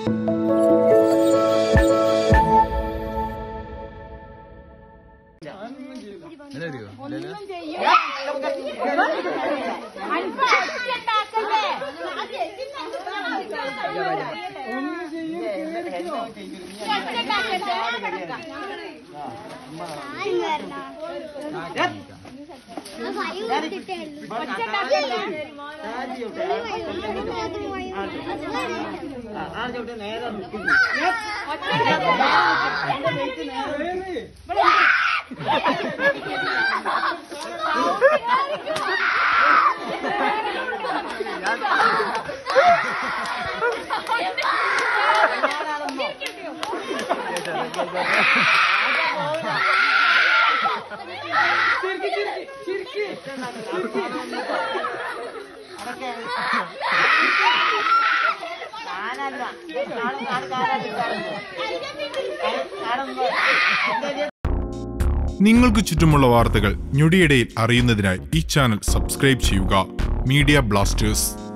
ഒന്നും ചെയ്യും അൻപ ഒച്ചയുണ്ടാക്കല്ലേ? ഒച്ചയുണ്ടാക്കല്ലേ? ഒച്ചയുണ്ടാക്കല്ലേ? നിങ്ങൾക്ക് ചുറ്റുമുള്ള വാർത്തകൾ ഞൊടിയിടയിൽ അറിയുന്നതിനായി ഈ ചാനൽ സബ്സ്ക്രൈബ് ചെയ്യുക മീഡിയ ബ്ലാസ്റ്റേഴ്സ്